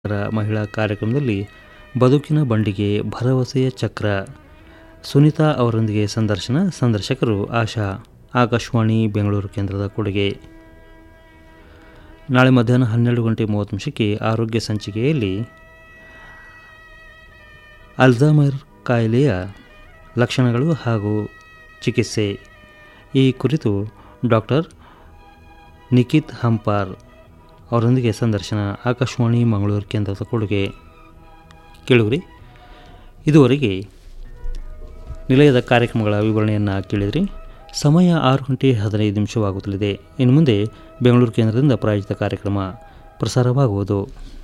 ರ ಮಹಿಳಾ ಕಾರ್ಯಕ್ರಮದಲ್ಲಿ ಬದುಕಿನ ಬಂಡಿಗೆ ಭರವಸೆಯ ಚಕ್ರ ಸುನೀತಾ ಅವರೊಂದಿಗೆ ಸಂದರ್ಶನ ಸಂದರ್ಶಕರು ಆಶಾ ಆಕಾಶವಾಣಿ ಬೆಂಗಳೂರು ಕೇಂದ್ರದ ಕೊಡುಗೆ ನಾಳೆ ಮಧ್ಯಾಹ್ನ ಹನ್ನೆರಡು ಗಂಟೆ ಮೂವತ್ತು ನಿಮಿಷಕ್ಕೆ ಆರೋಗ್ಯ ಸಂಚಿಕೆಯಲ್ಲಿ ಅಲ್ಝಾಮರ್ ಕಾಯಿಲೆಯ ಲಕ್ಷಣಗಳು ಹಾಗೂ ಚಿಕಿತ್ಸೆ ಈ ಕುರಿತು ಡಾಕ್ಟರ್ ನಿಖಿತ್ ಹಂಪಾರ್ ಅವರೊಂದಿಗೆ ಸಂದರ್ಶನ ಆಕಾಶವಾಣಿ ಮಂಗಳೂರು ಕೇಂದ್ರದ ಕೊಡುಗೆ ಕೇಳುಗ್ರಿ ಇದುವರೆಗೆ ನಿಲಯದ ಕಾರ್ಯಕ್ರಮಗಳ ವಿವರಣೆಯನ್ನು ಕೇಳಿದ್ರಿ ಸಮಯ ಆರು ಗಂಟೆ ಹದಿನೈದು ನಿಮಿಷವಾಗುತ್ತಲಿದೆ ಇನ್ನು ಮುಂದೆ ಬೆಂಗಳೂರು ಕೇಂದ್ರದಿಂದ ಪ್ರಾಯೋಜಿತ ಕಾರ್ಯಕ್ರಮ ಪ್ರಸಾರವಾಗುವುದು